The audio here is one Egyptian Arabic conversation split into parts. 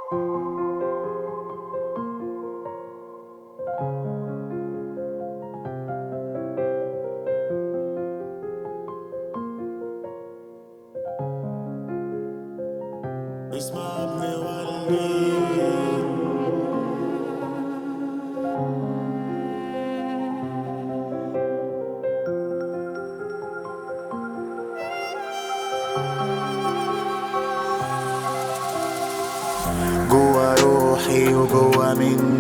اسمع ابني والدي جوا روحي وجوا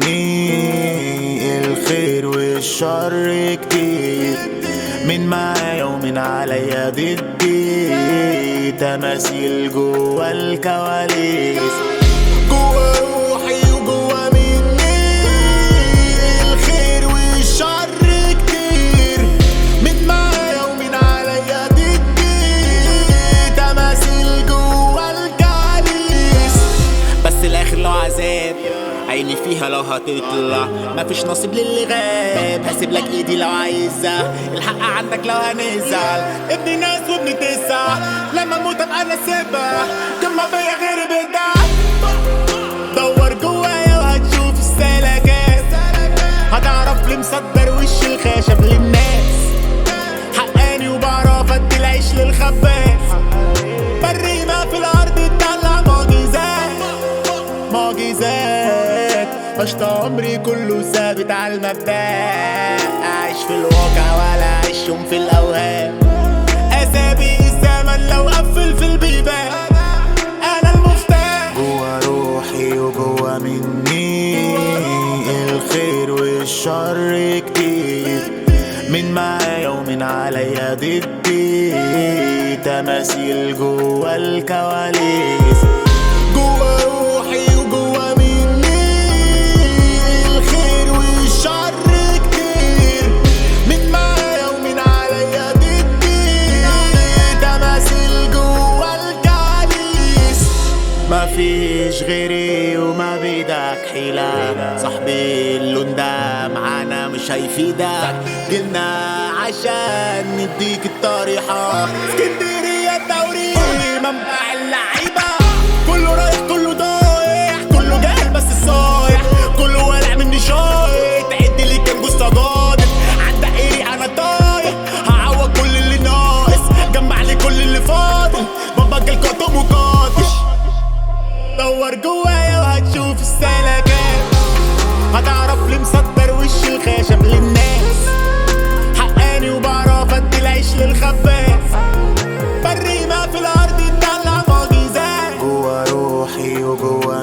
مني الخير والشر كتير من معايا ومن عليا ضدي تماثيل جوا الكواليس جوا روحي وجوا مني الخير والشر كتير من معايا ومن عليا ضدي تماثيل جوا الكواليس بس الاخر لو عذاب عيني فيها لو هتطلع مفيش نصيب للي غاب هسيب لك ايدي لو عايزة الحق عندك لو هنزعل ابن ناس وابن تسع لما اموت ابقى انا سيبها كان ما فيا غير بدع دور جوايا وهتشوف السلكات هتعرف ليه مصدر وش الخشب للناس حقاني وبعرف ادي العيش للخباز بري ما في الارض تطلع معجزات معجزات عشت عمري كله ثابت على المبدأ أعيش في الواقع ولا أعيش يوم في الأوهام أسابيق الزمن لو قفل في البيبان أنا المفتاح جوا روحي وجوا مني الخير والشر كتير من معايا ومن عليا ضدي تماثيل جوا الكواليس جوا روحي وجوا مني الخير والشر كتير من معايا ومن عليا ضدي تماثيل جوا الكواليس مفيش غيري وما بيدك حيلة صاحبي اللون ده معانا مش هيفيدك جيلنا عشان نديك الطريحة اسكندرية الدوري منبع اللعيبة كله رايح كله ضايع كله جاهل بس صايع كله والع مني شايط عد لي كام جوزة جادت عدى ايري انا طايح هعوض كل اللي ناقص جمع لي كل اللي فاضل بابا جالكوا وقاتش دور جوايا وهتشوف السلكات هتعرف ليه مصدر وش الخشب للناس حقاني وبعرف ادي العيش للخباز بري ما في الارض تطلع معجزات جوا روحي وجوا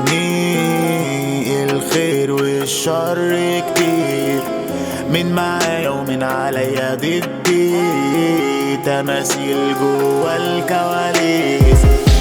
مني الخير والشر كتير من معايا ومن عليا ضدي تماثيل جوا الكواليس